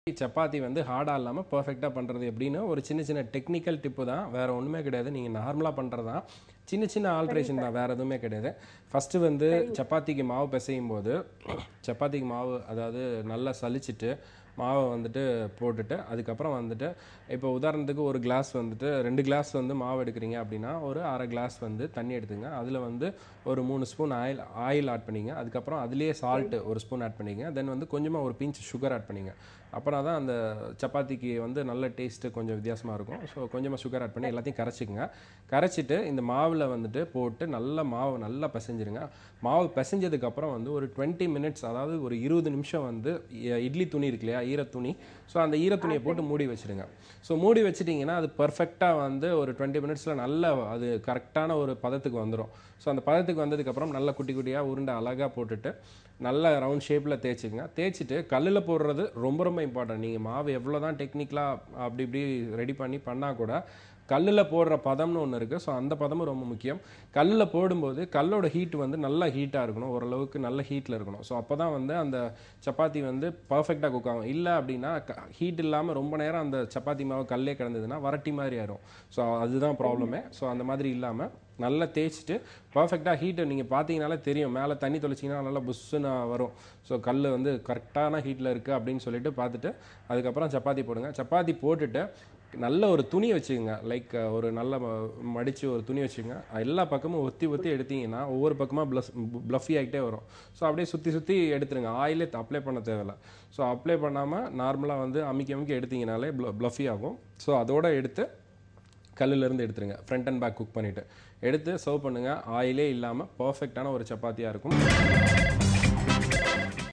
சப்பாத்தி வந்து ஹார்டாக இல்லாமல் பர்ஃபெக்டாக பண்ணுறது எப்படின்னு ஒரு சின்ன சின்ன டெக்னிக்கல் டிப்பு தான் வேறு ஒன்றுமே கிடையாது நீங்கள் நார்மலாக பண்ணுறது தான் சின்ன சின்ன ஆல்ட்ரேஷன் தான் வேறு எதுவுமே கிடையாது ஃபஸ்ட்டு வந்து சப்பாத்திக்கு மாவு பிசையும் போது சப்பாத்திக்கு மாவு அதாவது நல்லா சலிச்சிட்டு மாவை வந்துட்டு போட்டுட்டு அதுக்கப்புறம் வந்துட்டு இப்போ உதாரணத்துக்கு ஒரு கிளாஸ் வந்துட்டு ரெண்டு கிளாஸ் வந்து மாவு எடுக்கிறீங்க அப்படின்னா ஒரு அரை கிளாஸ் வந்து தண்ணி எடுத்துங்க அதில் வந்து ஒரு மூணு ஸ்பூன் ஆயில் ஆயில் ஆட் பண்ணிங்க அதுக்கப்புறம் அதுலேயே சால்ட்டு ஒரு ஸ்பூன் ஆட் பண்ணிங்க தென் வந்து கொஞ்சமாக ஒரு பிஞ்ச் சுகர் ஆட் பண்ணிங்க அப்புறம் தான் அந்த சப்பாத்திக்கு வந்து நல்ல டேஸ்ட்டு கொஞ்சம் வித்தியாசமாக இருக்கும் ஸோ கொஞ்சமாக சுகர் ஆட் பண்ணி எல்லாத்தையும் கரைச்சிக்கங்க கரைச்சிட்டு இந்த மாவில் வந்துட்டு போட்டு நல்ல மாவு நல்லா பிசைஞ்சிருங்க மாவு பிசைஞ்சதுக்கப்புறம் வந்து ஒரு டுவெண்ட்டி மினிட்ஸ் அதாவது ஒரு இருபது நிமிஷம் வந்து இ- இட்லி துணி இருக்கு இல்லையா ஈரத்துணி ஸோ அந்த ஈரத்துணியை போட்டு மூடி வச்சிடுங்க ஸோ மூடி வச்சிட்டிங்கன்னா அது பர்ஃபெக்டாக வந்து ஒரு டுவெண்ட்டி மினிட்ஸில் நல்ல அது கரெக்டான ஒரு பதத்துக்கு வந்துடும் ஸோ அந்த பதத்துக்கு வந்ததுக்கப்புறம் நல்ல குட்டி குட்டியாக உருண்டை அழகாக போட்டுட்டு நல்ல ரவுண்ட் ஷேப்பில் தேய்ச்சிங்க தேய்ச்சிட்டு கல்லில் போடுறது ரொம்ப ரொம்ப இம்பார்ட்டன்ட் நீங்கள் மாவு எவ்வளோ தான் டெக்னிக்கலாக அப்படி இப்படி ரெடி பண்ணி பண்ணால் கூட கல்லில் போடுற பதம்னு ஒன்று இருக்குது ஸோ அந்த பதமும் ரொம்ப முக்கியம் கல்லில் போடும்போது கல்லோட ஹீட் வந்து நல்ல ஹீட்டாக இருக்கணும் ஓரளவுக்கு நல்ல ஹீட்டில் இருக்கணும் ஸோ அப்போ தான் வந்து அந்த சப்பாத்தி வந்து பர்ஃபெக்டாக குக் ஆகும் இல்லை அப்படின்னா ஹீட் இல்லாமல் ரொம்ப நேரம் அந்த சப்பாத்தி மாவு கல்லே கிடந்ததுன்னா வரட்டி மாதிரி ஆயிரும் ஸோ அதுதான் ப்ராப்ளமே ஸோ அந்த மாதிரி இல்லாமல் நல்லா தேய்ச்சிட்டு பர்ஃபெக்டாக ஹீட்டை நீங்கள் பார்த்தீங்கனாலே தெரியும் மேலே தண்ணி தொளிச்சிங்கன்னா நல்லா புஷ்ஷுன்னு வரும் ஸோ கல் வந்து கரெக்டான ஹீட்டில் இருக்குது அப்படின்னு சொல்லிட்டு பார்த்துட்டு அதுக்கப்புறம் சப்பாத்தி போடுங்க சப்பாத்தி போட்டுட்டு நல்ல ஒரு துணி வச்சுக்கோங்க லைக் ஒரு நல்ல ம- மடிச்சு ஒரு துணி வச்சுக்கோங்க எல்லா பக்கமும் ஒத்தி ஒத்தி எடுத்தீங்கன்னா ஒவ்வொரு பக்கமாக ப்ளஸ் ப்ளஃபி ஆகிட்டே வரும் ஸோ அப்படியே சுற்றி சுற்றி எடுத்துருங்க ஆயிலே அப்ளை பண்ண தேவையில்ல ஸோ அப்ளை பண்ணாமல் நார்மலாக வந்து அமுக்கி அமுக்கி எடுத்தீங்கனாலே ப்ளஃபி ஆகும் ஸோ அதோட எடுத்து கல்லுல இருந்து எடுத்துருங்க ஃப்ரண்ட் அண்ட் பேக் குக் பண்ணிவிட்டு எடுத்து சர்வ் பண்ணுங்கள் ஆயிலே இல்லாமல் பர்ஃபெக்டான ஒரு சப்பாத்தியாக இருக்கும்